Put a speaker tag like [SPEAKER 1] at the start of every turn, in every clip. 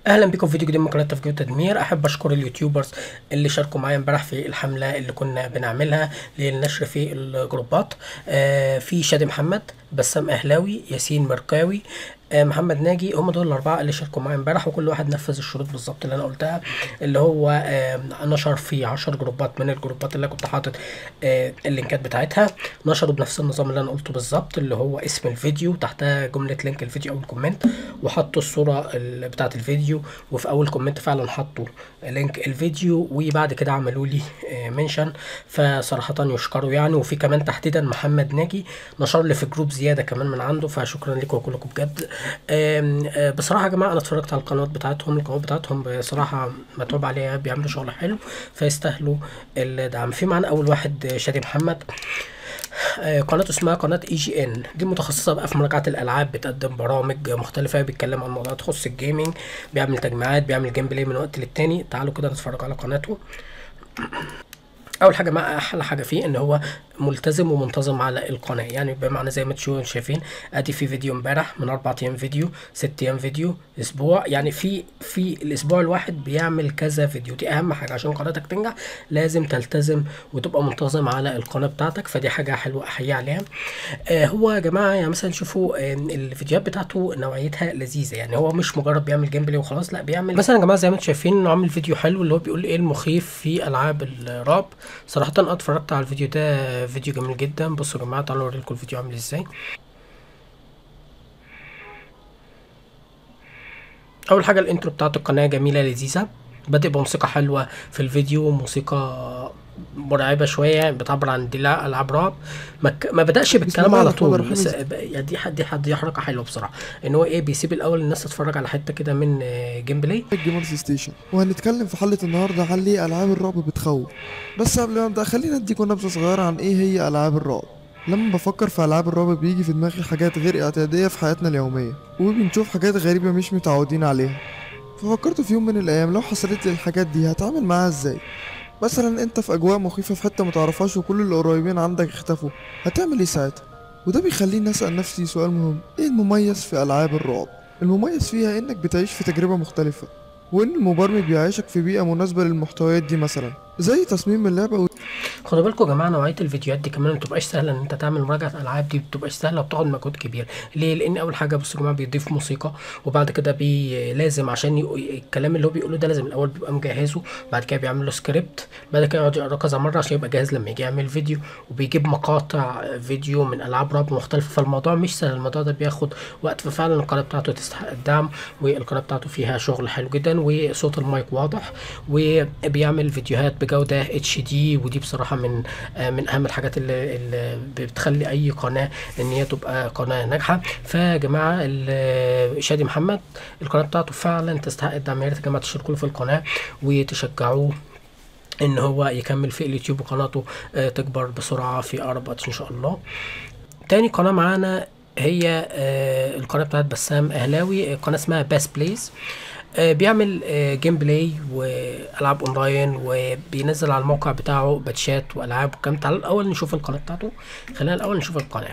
[SPEAKER 1] اهلا بكم في فيديو جديد من قناه تفجير وتدمير احب اشكر اليوتيوبرز اللي شاركوا معايا امبارح في الحمله اللي كنا بنعملها للنشر في الجروبات آه في شادي محمد بسام اهلاوي ياسين مركاوي آه محمد ناجي هم دول الاربعه اللي شاركوا معايا امبارح وكل واحد نفذ الشروط بالظبط اللي انا قلتها اللي هو آه نشر في 10 جروبات من الجروبات اللي أنا كنت حاطط آه اللينكات بتاعتها نشروا بنفس النظام اللي انا قلته بالظبط اللي هو اسم الفيديو تحتها جمله لينك الفيديو او الكومنت وحطوا الصوره ال- بتاعه الفيديو وفي اول كومنت فعلا حطوا لينك الفيديو وبعد كده عملوا لي منشن فصراحه يشكروا يعني وفي كمان تحديدا محمد ناجي نشر لي في جروب زياده كمان من عنده فشكرا لكم كلكم بجد آم، آه، بصراحه يا جماعه انا اتفرجت على القنوات بتاعتهم القنوات بتاعتهم بصراحه متعوب عليها بيعملوا شغل حلو فيستاهلوا الدعم في معانا اول واحد آه، شادي محمد آه، قناته اسمها قناة اي جي ان دي متخصصة بقى في مراجعة الألعاب بتقدم برامج مختلفة بيتكلم عن مواضيع تخص الجيمنج بيعمل تجميعات بيعمل جيم بلاي من وقت للتاني تعالوا كده نتفرج على قناته اول حاجه مع احلى حاجه فيه ان هو ملتزم ومنتظم على القناه يعني بمعنى زي ما انتوا شايفين ادي في فيديو امبارح من اربع ايام فيديو ست ايام فيديو اسبوع يعني في في الاسبوع الواحد بيعمل كذا فيديو دي اهم حاجه عشان قناتك تنجح لازم تلتزم وتبقى منتظم على القناه بتاعتك فدي حاجه حلوه احيي عليها آه هو يا جماعه يعني مثلا شوفوا آه الفيديوهات بتاعته نوعيتها لذيذه يعني هو مش مجرد بيعمل جيم بلاي وخلاص لا بيعمل مثلا يا جماعه زي ما انتم شايفين انه عامل فيديو حلو اللي هو بيقول ايه المخيف في العاب الرعب صراحه انا اتفرجت على الفيديو ده فيديو جميل جدا بصوا يا جماعه تعالوا اوري لكم الفيديو عامل ازاي اول حاجه الانترو بتاعت القناه جميله لذيذه بادئ بموسيقى حلوه في الفيديو موسيقى مرعبه شويه بتعبر عن دي لا العاب رعب ما, ك... ما بداش بالكلام
[SPEAKER 2] الله
[SPEAKER 1] على
[SPEAKER 2] الرحمن
[SPEAKER 1] طول
[SPEAKER 2] الرحيم.
[SPEAKER 1] بس ب- يعني دي حد دي حد دي حركه حلوه بصراحه ان هو ايه بيسيب الاول الناس تتفرج على حته كده من آه، جيم بلاي
[SPEAKER 2] جيمرز ستيشن وهنتكلم في حلقة النهاردة عن ليه ألعاب الرعب بتخوف بس قبل ما نبدأ خلينا نديكم نبذة صغيرة عن إيه هي ألعاب الرعب لما بفكر في ألعاب الرعب بيجي في دماغي حاجات غير اعتيادية في حياتنا اليومية وبنشوف حاجات غريبة مش متعودين عليها ففكرت في يوم من الأيام لو حصلت لي الحاجات دي هتعامل معاها إزاي مثلا انت في اجواء مخيفة في حتة متعرفهاش وكل اللي قريبين عندك اختفوا هتعمل ايه ساعتها وده بيخليني اسأل نفسي سؤال مهم ايه المميز في العاب الرعب المميز فيها انك بتعيش في تجربة مختلفة وان المبرمج بيعيشك في بيئة مناسبة للمحتويات دي مثلا زي تصميم اللعبة
[SPEAKER 1] خدوا بالكم يا جماعه نوعيه الفيديوهات دي كمان ما بتبقاش سهله ان انت تعمل مراجعه العاب دي بتبقاش سهله وبتاخد مجهود كبير ليه لان اول حاجه بصوا يا جماعه بيضيف موسيقى وبعد كده بي لازم عشان ي... الكلام اللي هو بيقوله ده لازم الاول بيبقى مجهزه بعد كده بيعمل له سكريبت بعد كده يقعد يقرا كذا مره عشان يبقى جاهز لما يجي يعمل فيديو وبيجيب مقاطع فيديو من العاب رعب مختلفه فالموضوع مش سهل الموضوع ده بياخد وقت ففعلا القناه بتاعته تستحق الدعم والقناه بتاعته فيها شغل حلو جدا وصوت المايك واضح وبيعمل فيديوهات بجوده اتش دي ودي بصراحه من آه، من اهم الحاجات اللي, اللي بتخلي اي قناه ان هي تبقى قناه ناجحه فيا جماعه ال- شادي محمد القناه بتاعته فعلا تستحق الدعم يا ريت يا جماعه تشتركوا له في القناه وتشجعوه ان هو يكمل في اليوتيوب وقناته آه، تكبر بسرعه في اقرب وقت ان شاء الله تاني قناه معانا هي آه، القناه بتاعت بسام اهلاوي آه، قناه اسمها باس بليز آه، بيعمل آه، جيم بلاي والعاب اونلاين وبينزل على الموقع بتاعه باتشات والعاب وكام تعالوا الاول نشوف القناه بتاعته خلينا الاول نشوف القناه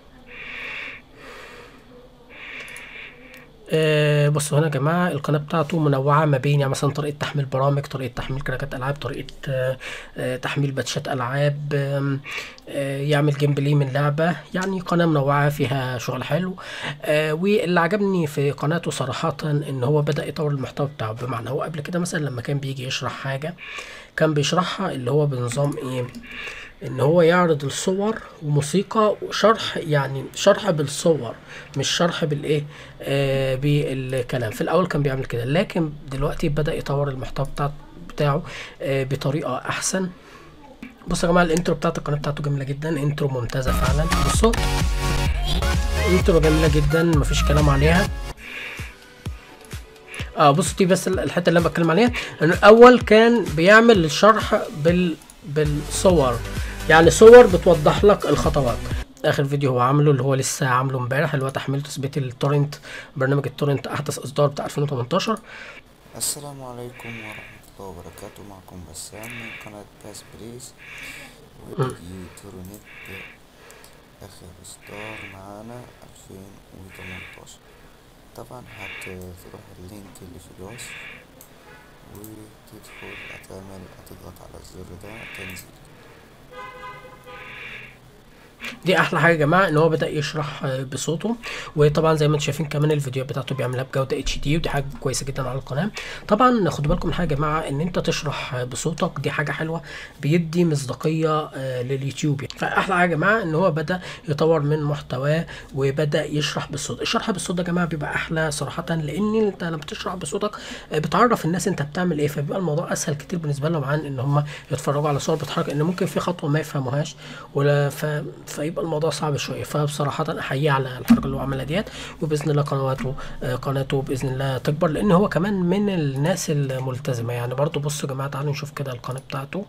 [SPEAKER 1] آه، بصوا هنا يا جماعة القناة بتاعته منوعة ما بين يعني مثلا طريقة تحميل برامج طريقة تحميل كراكات ألعاب طريقة آه، آه، تحميل باتشات ألعاب آم، آه، يعمل جيم بلاي من لعبة يعني قناة منوعة فيها شغل حلو آه، واللي عجبني في قناته صراحة إن هو بدأ يطور المحتوى بتاعه بمعنى هو قبل كده مثلا لما كان بيجي يشرح حاجة كان بيشرحها اللي هو بنظام إيه ان هو يعرض الصور وموسيقى وشرح يعني شرح بالصور مش شرح بالايه آه بالكلام في الاول كان بيعمل كده لكن دلوقتي بدا يطور المحتوى بتاع بتاعه آه بطريقه احسن بصوا يا جماعه الانترو بتاعت القناه بتاعته جميله جدا انترو ممتازه فعلا بصوا انترو جميله جدا مفيش كلام عليها اه بصوا دي بس الحته اللي انا بتكلم عليها انه الاول كان بيعمل الشرح بال بالصور يعني صور بتوضح لك الخطوات اخر فيديو هو عامله اللي هو لسه عامله امبارح اللي هو تحميل تثبيت التورنت برنامج التورنت احدث اصدار بتاع 2018
[SPEAKER 3] السلام عليكم ورحمة الله وبركاته معكم بسام من قناة باس بليز وفيديو تورنت آخر إصدار معانا ألفين وتمنتاشر طبعا هتروح اللينك اللي في الوصف وتدخل هتعمل هتضغط على الزر ده تنزل
[SPEAKER 1] دي احلى حاجه يا جماعه ان هو بدا يشرح آه، بصوته وطبعا زي ما انتم شايفين كمان الفيديو بتاعته بيعملها بجوده اتش دي ودي حاجه كويسه جدا على القناه طبعا خدوا بالكم من حاجه يا جماعه ان انت تشرح آه، بصوتك دي حاجه حلوه بيدي مصداقيه آه، لليوتيوب يعني. فاحلى حاجه يا جماعه ان هو بدا يطور من محتواه وبدا يشرح بالصوت الشرح بالصوت ده يا جماعه بيبقى احلى صراحه لان انت لما بتشرح بصوتك آه، بتعرف الناس انت بتعمل ايه فبيبقى الموضوع اسهل كتير بالنسبه لهم عن ان هم يتفرجوا على صور بتتحرك ان ممكن في خطوه ما يفهموهاش ولا ف... فيبقى الموضوع صعب شويه فبصراحه احييه على الحركه اللي هو عملها ديت وباذن الله قنواته آه، قناته باذن الله تكبر لان هو كمان من الناس الملتزمه يعني برضو بصوا يا جماعه تعالوا نشوف كده القناه بتاعته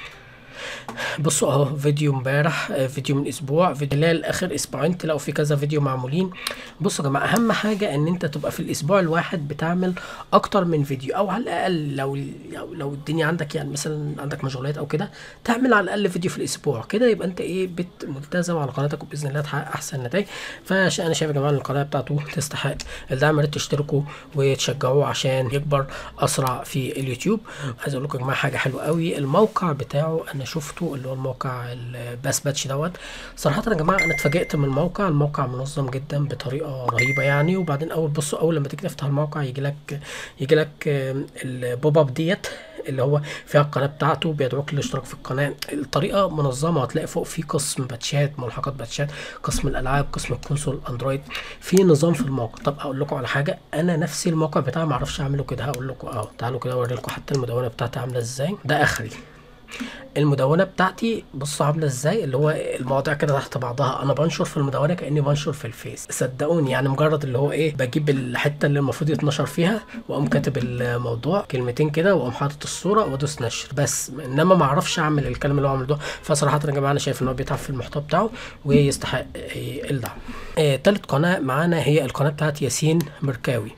[SPEAKER 1] بصوا اهو فيديو امبارح آه، فيديو من اسبوع فيديو اللي هي الاخر اسبوعين تلاقوا في كذا فيديو معمولين بصوا يا جماعه اهم حاجه ان انت تبقى في الاسبوع الواحد بتعمل اكتر من فيديو او على الاقل لو لو, لو الدنيا عندك يعني مثلا عندك مشغولات او كده تعمل على الاقل فيديو في الاسبوع كده يبقى انت ايه بت ملتزم على قناتك وباذن الله تحقق احسن نتائج فانا شايف يا جماعه ان القناه بتاعته تستحق الدعم يا ريت تشتركوا وتشجعوه عشان يكبر اسرع في اليوتيوب عايز اقول لكم يا جماعه حاجه حلوه قوي الموقع بتاعه انا شفته اللي هو الموقع الباس باتش دوت صراحه يا جماعه انا اتفاجئت من الموقع الموقع منظم جدا بطريقه رهيبه يعني وبعدين اول بصوا اول لما تيجي تفتح الموقع يجي لك يجي لك البوب اب ديت اللي هو فيها القناه بتاعته بيدعوك للاشتراك في القناه الطريقه منظمه هتلاقي فوق في قسم باتشات ملحقات باتشات قسم الالعاب قسم الكونسول اندرويد في نظام في الموقع طب اقول لكم على حاجه انا نفسي الموقع بتاعي ما اعرفش اعمله كده هقول لكم اهو تعالوا كده اوري لكم حتى المدونه بتاعتي عامله ازاي ده اخري المدونه بتاعتي بصوا عامله ازاي اللي هو المواضيع كده تحت بعضها انا بنشر في المدونه كاني بنشر في الفيس صدقوني يعني مجرد اللي هو ايه بجيب الحته اللي المفروض يتنشر فيها واقوم كاتب الموضوع كلمتين كده واقوم حاطط الصوره وادوس نشر بس انما ما اعرفش اعمل الكلام اللي هو عامله ده فصراحه يا جماعه انا شايف ان هو بيتعب في المحتوى بتاعه ويستحق إيه الدعم آه تالت قناه معانا هي القناه بتاعت ياسين مركاوي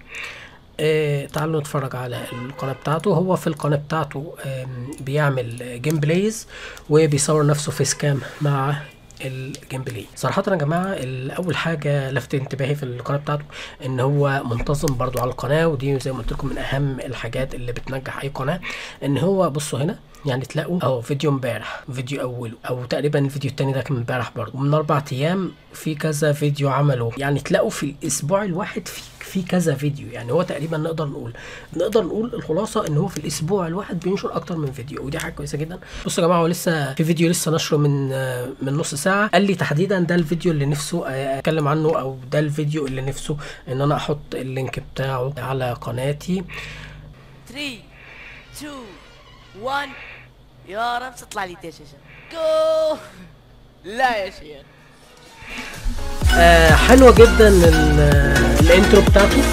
[SPEAKER 1] آه تعالوا نتفرج على القناة بتاعته هو في القناة بتاعته آم، بيعمل جيم بلايز وبيصور نفسه في سكام مع الجيم بلاي صراحة يا جماعة ال- أول حاجة لفت انتباهي في القناة بتاعته إن هو منتظم برضو على القناة ودي زي ما قلت لكم من أهم الحاجات اللي بتنجح أي قناة إن هو بصوا هنا يعني تلاقوا اهو فيديو امبارح فيديو اوله او تقريبا الفيديو التاني ده كان امبارح برضه ومن اربع ايام في كذا فيديو عمله يعني تلاقوا في الاسبوع الواحد في في كذا فيديو يعني هو تقريبا نقدر نقول نقدر نقول الخلاصه ان هو في الاسبوع الواحد بينشر اكتر من فيديو ودي حاجه كويسه جدا بصوا يا جماعه هو لسه في فيديو لسه نشره من آه، من نص ساعه قال لي تحديدا ده الفيديو اللي نفسه آه، اتكلم عنه او ده الفيديو اللي نفسه ان انا احط اللينك بتاعه على قناتي
[SPEAKER 4] 3 2 1 يا رب تطلع لي دشاشة جو لا يا شيخ
[SPEAKER 1] آه حلوه جدا ال- الانترو بتاعته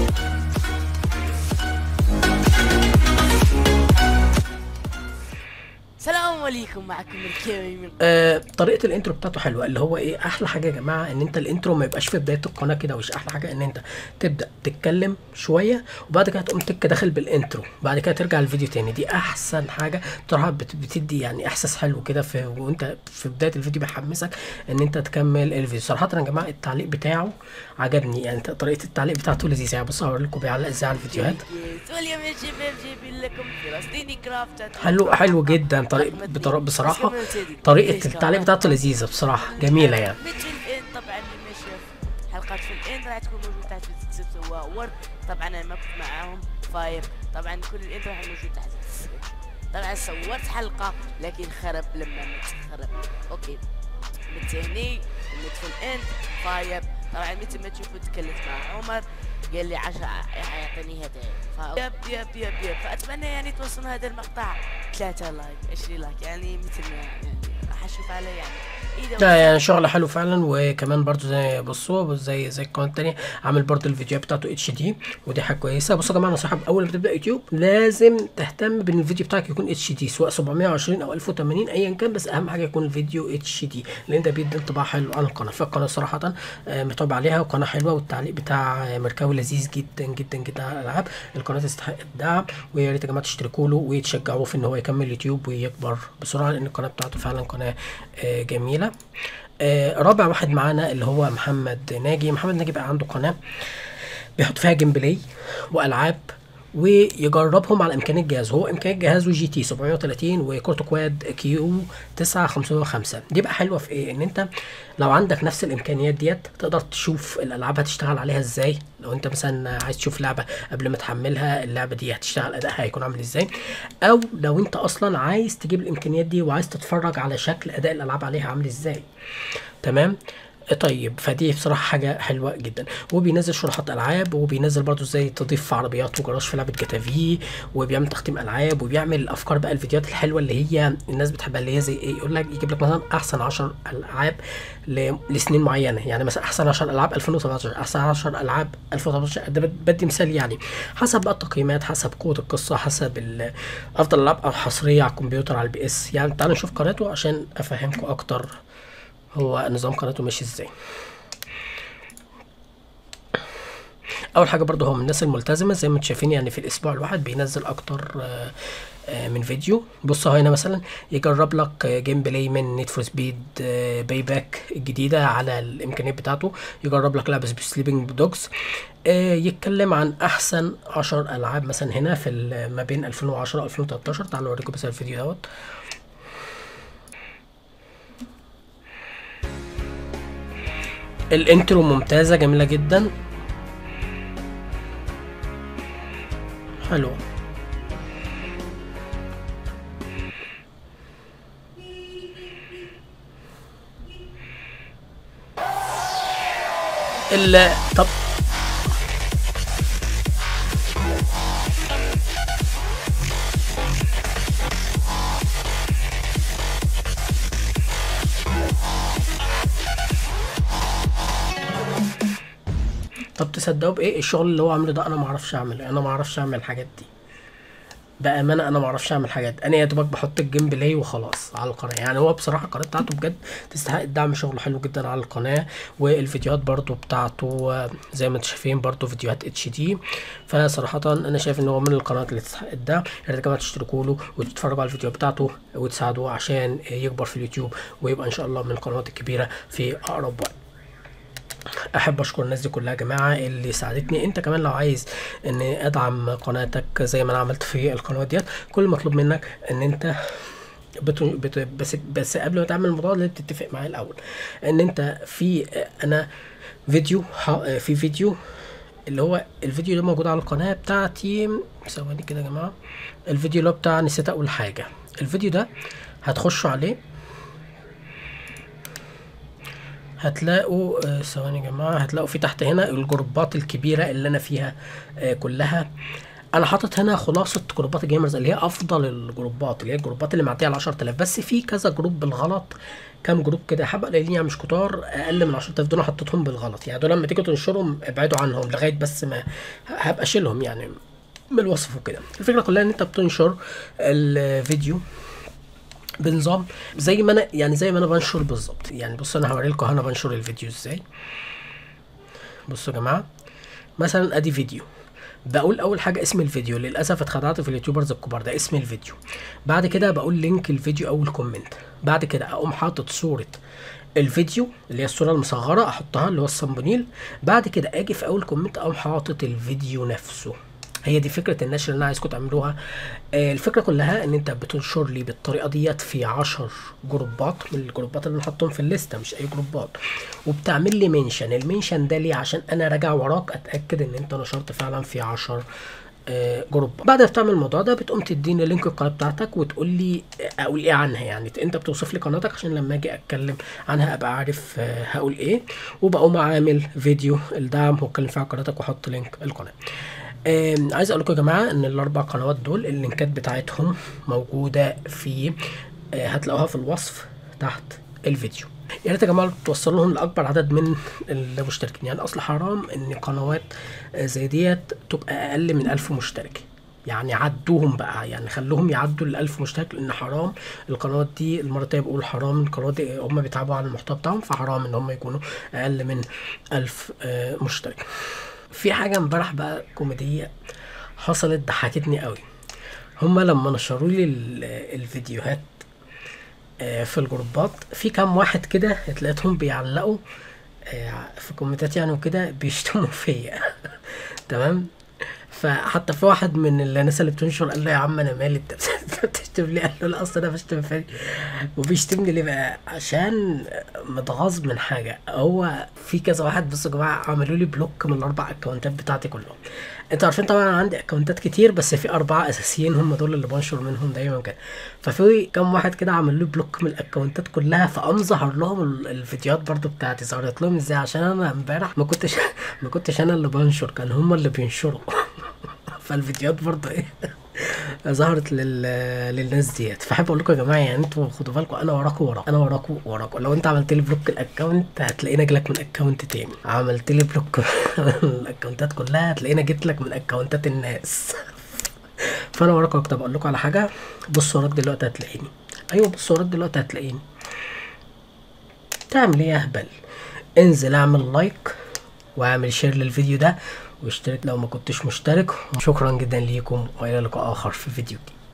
[SPEAKER 4] السلام عليكم معكم الكيمي من
[SPEAKER 1] آه طريقه الانترو بتاعته حلوه اللي هو ايه احلى حاجه يا جماعه ان انت الانترو ما يبقاش في بدايه القناه كده وش احلى حاجه ان انت تبدا تتكلم شويه وبعد كده تقوم تك داخل بالانترو بعد كده ترجع الفيديو تاني دي احسن حاجه بصراحه بت- بتدي يعني احساس حلو كده في وانت في بدايه الفيديو بيحمسك ان انت تكمل الفيديو صراحه يا جماعه التعليق بتاعه عجبني يعني طريقه التعليق بتاعته لذيذه يعني بصوا هوري لكم بيعلق ازاي على الفيديوهات
[SPEAKER 4] واليوم يا شباب جايبين لكم فلسطيني كرافت
[SPEAKER 1] حلو حلو جدا طريق بطر- بصراحه طريقه التعليق بتاعته لذيذه بصراحه جميله يعني
[SPEAKER 4] مثل الان طبعا اللي شاف حلقات في الان راح تكون موجوده تحت في الديسكربشن وورد طبعا انا ما كنت معاهم فاير طبعا كل الان راح موجود تحت في الديسكربشن. طبعا صورت حلقه لكن خرب لما النت خرب اوكي متهني النت في الان فاير طبعا مثل ما تشوفوا تكلمت مع عمر قال لي عشرة يعطيني هدايا يب يب يب يب فاتمنى يعني توصلوا هذا المقطع ثلاثة لايك 20 لايك يعني مثل ما يعني راح اشوف عليه يعني اذا
[SPEAKER 1] لا يعني شغل حلو فعلا وكمان برضو زي بصوا زي زي القناه التانية عامل برضو الفيديوهات بتاعته اتش دي ودي حاجه كويسه بصوا يا جماعه نصيحه اول ما تبدا يوتيوب لازم تهتم بان الفيديو بتاعك يكون اتش دي سواء 720 او 1080 ايا كان بس اهم حاجه يكون الفيديو اتش دي لان ده بيدي انطباع حلو عن القناه فالقناه صراحه آه، متابع عليها وقناه حلوه والتعليق بتاع آه، مركاوي لذيذ جدا جدا جدا على الالعاب القناه تستحق الدعم ويا ريت يا جماعه تشتركوا له وتشجعوه في ان هو يكمل يوتيوب ويكبر بسرعه لان القناه بتاعته فعلا قناه آه، جميله آه، رابع واحد معانا اللي هو محمد ناجي محمد ناجي بقى عنده قناه بيحط فيها جيم بلاي والعاب ويجربهم على امكانيه الجهاز هو امكانيه جهازه جي تي 730 وكورت كواد كيو 9505 دي بقى حلوه في ايه ان انت لو عندك نفس الامكانيات ديت تقدر تشوف الالعاب هتشتغل عليها ازاي لو انت مثلا عايز تشوف لعبه قبل ما تحملها اللعبه دي هتشتغل ادائها هيكون عامل ازاي او لو انت اصلا عايز تجيب الامكانيات دي وعايز تتفرج على شكل اداء الالعاب عليها عامل ازاي تمام طيب فدي بصراحه حاجه حلوه جدا وبينزل شروحات العاب وبينزل برضو ازاي تضيف في عربيات وجراج في لعبه جاتا في وبيعمل تختيم العاب وبيعمل افكار بقى الفيديوهات الحلوه اللي هي الناس بتحبها اللي هي زي ايه يقول لك يجيب لك مثلا احسن 10 العاب ل- لسنين معينه يعني مثلا احسن 10 العاب 2017 احسن 10 العاب 2018 ده بد- بدي مثال يعني حسب بقى التقييمات حسب قوه القصه حسب ال- افضل العاب او حصريه على الكمبيوتر على البي اس يعني تعالوا نشوف قناته عشان افهمكم اكتر هو نظام قناته ماشي ازاي اول حاجه برضه هو من الناس الملتزمه زي ما انتم شايفين يعني في الاسبوع الواحد بينزل اكتر آه، آه، من فيديو بص اهو هنا مثلا يجرب لك آه، جيم بلاي من نيد فور سبيد باي باك الجديده على الامكانيات بتاعته يجرب لك لعبه سليبنج دوجز يتكلم عن احسن 10 العاب مثلا هنا في ال- ما بين 2010 و 2013 تعالوا اوريكم بس الفيديو دوت الانترو ممتازه جميله جدا حلو ال طب طب تصدقوا بايه الشغل اللي هو عامله ده انا ما اعرفش اعمله انا ما اعرفش اعمل الحاجات دي بامانه انا ما اعرفش اعمل حاجات انا يا دوبك بحط الجيم بلاي وخلاص على القناه يعني هو بصراحه القناه بتاعته بجد تستحق الدعم شغله حلو جدا على القناه والفيديوهات برضو بتاعته آه، زي ما انتم شايفين برضو فيديوهات اتش دي فصراحه انا شايف ان هو من القنوات اللي تستحق الدعم يا ريت كمان تشتركوا له وتتفرجوا على الفيديو بتاعته وتساعدوه عشان يكبر في اليوتيوب ويبقى ان شاء الله من القنوات الكبيره في اقرب وقت احب اشكر الناس دي كلها يا جماعه اللي ساعدتني انت كمان لو عايز ان ادعم قناتك زي ما انا عملت في القنوات ديت كل المطلوب منك ان انت بت... بت... بس بس قبل ما تعمل الموضوع لازم تتفق معايا الاول ان انت في انا فيديو ح... في فيديو اللي هو الفيديو ده موجود على القناه بتاعتي ثواني كده يا جماعه الفيديو اللي هو بتاع نسيت اقول حاجه الفيديو ده هتخشوا عليه هتلاقوا آه، ثواني يا جماعه هتلاقوا في تحت هنا الجروبات الكبيره اللي انا فيها آه، كلها انا حاطط هنا خلاصه جروبات الجيمرز اللي هي افضل الجروبات اللي هي الجروبات اللي معديه على 10000 بس في كذا جروب بالغلط كام جروب كده حبه قليلين يعني مش كتار اقل من 10000 دول أنا حطيتهم بالغلط يعني دول لما تيجوا تنشرهم ابعدوا عنهم لغايه بس ما هبقى اشيلهم يعني من الوصف وكده الفكره كلها ان انت بتنشر الفيديو بنظام زي ما انا يعني زي ما انا بنشر بالظبط يعني بصوا انا هوري لكم انا بنشر الفيديو ازاي بصوا يا جماعه مثلا ادي فيديو بقول اول حاجه اسم الفيديو للاسف اتخدعت في اليوتيوبرز الكبار ده اسم الفيديو بعد كده بقول لينك الفيديو اول كومنت بعد كده اقوم حاطط صوره الفيديو اللي هي الصوره المصغره احطها اللي هو الصمبونيل بعد كده اجي في اول كومنت اقوم حاطط الفيديو نفسه هي دي فكره النشر اللي انا عايزكم تعملوها آه، الفكره كلها ان انت بتنشر لي بالطريقه ديت في 10 جروبات من الجروبات اللي نحطهم في الليسته مش اي جروبات وبتعمل لي منشن المنشن ده ليه عشان انا راجع وراك اتاكد ان انت نشرت فعلا في 10 آه، جروب بعد ما بتعمل الموضوع ده بتقوم تديني لينك القناه بتاعتك وتقول لي اقول ايه عنها يعني انت بتوصف لي قناتك عشان لما اجي اتكلم عنها ابقى عارف آه، هقول ايه وبقوم عامل فيديو الدعم واتكلم فيه عن قناتك واحط لينك القناه آم، عايز اقول لكم يا جماعه ان الاربع قنوات دول اللينكات بتاعتهم موجوده في آه، هتلاقوها في الوصف تحت الفيديو يا ريت يا جماعه توصلوا لهم لاكبر عدد من المشتركين يعني اصل حرام ان قنوات آه، زي ديت تبقى اقل من ألف مشترك يعني عدوهم بقى يعني خلوهم يعدوا ال 1000 مشترك لان حرام القنوات دي المره التانيه بقول حرام القنوات دي هم بيتعبوا على المحتوى بتاعهم فحرام ان هم يكونوا اقل من 1000 آه، مشترك في حاجه امبارح بقى كوميديه حصلت ضحكتني قوي هما لما نشروا لي ال- الفيديوهات آه، في الجروبات في كام واحد كده اتلقيتهم بيعلقوا آه، في كومنتات يعني وكده بيشتموا فيا تمام فحتى في واحد من الناس اللي بتنشر قال له يا عم انا مالي انت بتشتم ليه؟ قال له لا اصل انا بشتم فادي وبيشتمني ليه بقى؟ عشان متغاظ من حاجه هو في كذا واحد بصوا يا جماعه عملوا لي بلوك من الاربع اكونتات بتاعتي كلهم انتوا عارفين طبعا انا عندي اكونتات كتير بس في اربعه اساسيين هم دول اللي بنشر منهم دايما كده ففي كام واحد كده عمل لي بلوك من الاكونتات كلها فقام ظهر لهم ال- الفيديوهات برضو بتاعتي ظهرت لهم ازاي عشان انا امبارح ما كنتش ما كنتش انا اللي بنشر كان هم اللي بينشروا فالفيديوهات برضه ايه ظهرت لل... للناس ديت فحب اقول لكم يا جماعه يعني انتوا خدوا بالكم انا وراكم وراكم انا وراكم وراكم لو انت عملت لي بلوك الاكونت هتلاقيني اجيلك من اكونت تاني عملت لي بلوك الاكونتات كلها هتلاقيني جيت لك من اكونتات الناس فانا وراكم طب اقول لكم على حاجه بص وراك دلوقتي هتلاقيني ايوه بص وراك دلوقتي هتلاقيني تعمل ايه يا اهبل انزل اعمل لايك واعمل شير للفيديو ده واشترك لو ما كنتش مشترك شكرا جدا ليكم والى لقاء اخر في فيديو جديد